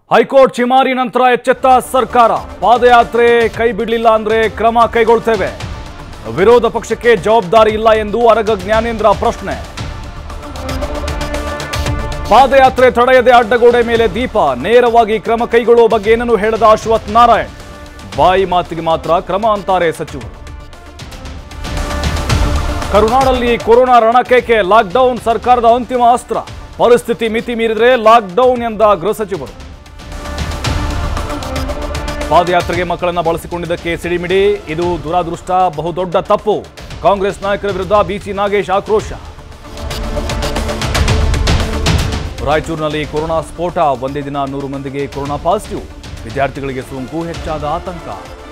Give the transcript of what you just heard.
high court ಚಿಮಾರಿ ನಂತರ ಎಚ್ಚೆತ್ತ ಸರ್ಕಾರ ಪಾದಯಾತ್ರೆ ಕೈ ಬಿಡಲಿಲ್ಲ ಅಂದ್ರೆ ಕ್ರಮ ಕೈಗೊಳ್ತೇವೆ ವಿರೋಧ ಪಕ್ಷಕ್ಕೆ ಜವಾಬ್ದಾರಿ ಇಲ್ಲ ಎಂದು ಅರಗ ಜ್ಞಾನೇಂದ್ರ ಪ್ರಶ್ನೆ ಪಾದಯಾತ್ರೆ ತಡೆಯದೆ ಅಡ್ಡಗೋಡೆ ಮೇಲೆ ದೀಪ ನೇರವಾಗಿ ಕ್ರಮ ಕೈಗೊಳ್ಳುವ ಬಗ್ಗೆ ಏನನ್ನು ಹೇಳದ ಅಶ್ವಥ್ ನಾರಾಯಣ್ ಬಾಯಿ ಮಾತಿಗೆ ಮಾತ್ರ ಕ್ರಮ ಅಂತಾರೆ ಸಚಿವರು ಕರುನಾಡಲ್ಲಿ ಕೊರೋನಾ ರಣಕೇಕೆ ಲಾಕ್ಡೌನ್ ಸರ್ಕಾರದ ಅಂತಿಮ ಅಸ್ತ್ರ ಪರಿಸ್ಥಿತಿ ಮಿತಿ ಮೀರಿದರೆ ಲಾಕ್ಡೌನ್ ಎಂದ ಗೃಹ ಸಚಿವರು ಪಾದಯಾತ್ರೆಗೆ ಮಕ್ಕಳನ್ನ ಬಳಸಿಕೊಂಡಿದ್ದಕ್ಕೆ ಸಿಡಿಮಿಡಿ ಇದು ದುರಾದೃಷ್ಟ ಬಹುದೊಡ್ಡ ತಪ್ಪು ಕಾಂಗ್ರೆಸ್ ನಾಯಕರ ವಿರುದ್ಧ ಬಿಸಿ ನಾಗೇಶ್ ಆಕ್ರೋಶ ರಾಯಚೂರಿನಲ್ಲಿ ಕೊರೋನಾ ಸ್ಫೋಟ ಒಂದೇ ದಿನ ನೂರು ಮಂದಿಗೆ ಕೊರೋನಾ ಪಾಸಿಟಿವ್ ವಿದ್ಯಾರ್ಥಿಗಳಿಗೆ ಸೋಂಕು ಹೆಚ್ಚಾದ ಆತಂಕ